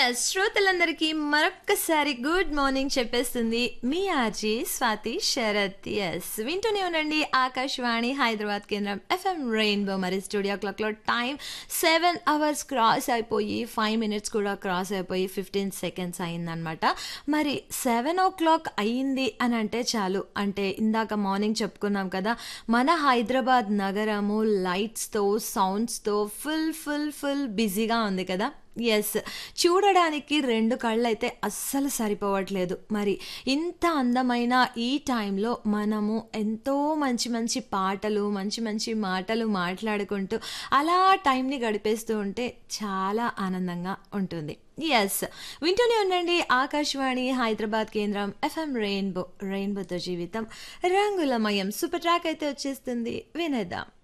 yes శ్రోతలందరికీ మరొక్కసారి good morning చెప్పేస్తుంది మీ ఆర్జీ స్వాతి శరత్ ఎస్ వింటూనే ఉండండి ఆకాశవాణి హైదరాబాద్ కేంద్రం ఎఫ్ఎం రెయిన్బో మరి స్టూడియో క్లాక్లో టైం సెవెన్ అవర్స్ క్రాస్ అయిపోయి ఫైవ్ మినిట్స్ కూడా క్రాస్ అయిపోయి ఫిఫ్టీన్ సెకండ్స్ అయిందనమాట మరి సెవెన్ ఓ క్లాక్ అయ్యింది అని అంటే చాలు అంటే ఇందాక మార్నింగ్ చెప్పుకున్నాం కదా మన హైదరాబాద్ నగరము లైట్స్తో సౌండ్స్తో ఫుల్ ఫుల్ ఫుల్ బిజీగా ఉంది కదా ఎస్ చూడడానికి రెండు కళ్ళు అయితే అస్సలు సరిపోవట్లేదు మరి ఇంత అందమైన ఈ టైంలో మనము ఎంతో మంచి మంచి పాటలు మంచి మంచి మాటలు మాట్లాడుకుంటూ అలా టైంని గడిపేస్తూ ఉంటే చాలా ఆనందంగా ఉంటుంది ఎస్ వింటూనే ఉండండి ఆకాశవాణి హైదరాబాద్ కేంద్రం ఎఫ్ఎం రెయిన్బో రెయిన్బోతో జీవితం రంగులమయం సూపర్ ట్రాక్ అయితే వచ్చేస్తుంది వినేద్దాం